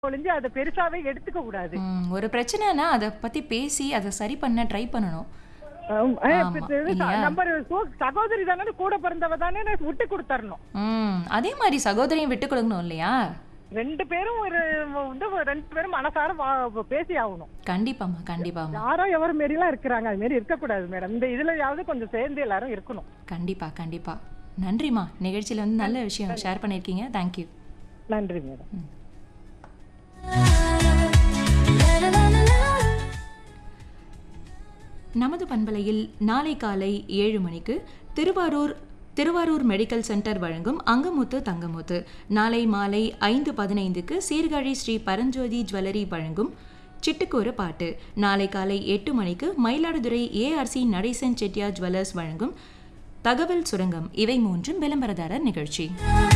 ஒழிஞ்சு அதை பெருசாவே எடுத்துக்க கூடாது ம், ஒரு பிரச்சனைனா அதை பத்தி பேசி அதை சரி பண்ண ட்ரை பண்ணணும் ஆம், ஆ, ஆமா, இப்ப இது இல்லையா? நம்ம சோ- சகோதரி தானே கூட பிறந்தவ தானே விட்டு கொடுத்தரணும் ம் அதே மாதிரி சகோதரியும் விட்டு கொடுக்கணும் இல்லையா ரெண்டு பேரும் ஒரு வந்து ரெண்டு பேரும் மனசார வா- பேசி ஆகணும் கண்டிப்பாம்மா கண்டிப்பாம்மா யாரோ எவர் மாரிலாம் இருக்கிறாங்க அது மாரி இருக்கக்கூடாது மேடம் இந்த இதுலயாவது கொஞ்சம் சேர்ந்து எல்லாரும் இருக்கணும் கண்டிப்பா கண்டிப்பா நன்றிம்மா நிகழ்ச்சியில வந்து நல்ல விஷயம் ஷேர் பண்ணியிருக்கீங்க தேங்க்யூ நன்றி மேடம் நமது பண்பலையில் நாளை காலை ஏழு மணிக்கு திருவாரூர் திருவாரூர் மெடிக்கல் சென்டர் வழங்கும் அங்கமுத்து தங்கமுத்து நாளை மாலை ஐந்து பதினைந்துக்கு சீர்காழி ஸ்ரீ பரஞ்சோதி ஜுவல்லரி வழங்கும் சிட்டுக்கோர பாட்டு நாளை காலை எட்டு மணிக்கு மயிலாடுதுறை ஏஆர்சி நடேசன் செட்டியார் ஜுவல்லர்ஸ் வழங்கும் தகவல் சுரங்கம் இவை மூன்றும் விளம்பரதாரர் நிகழ்ச்சி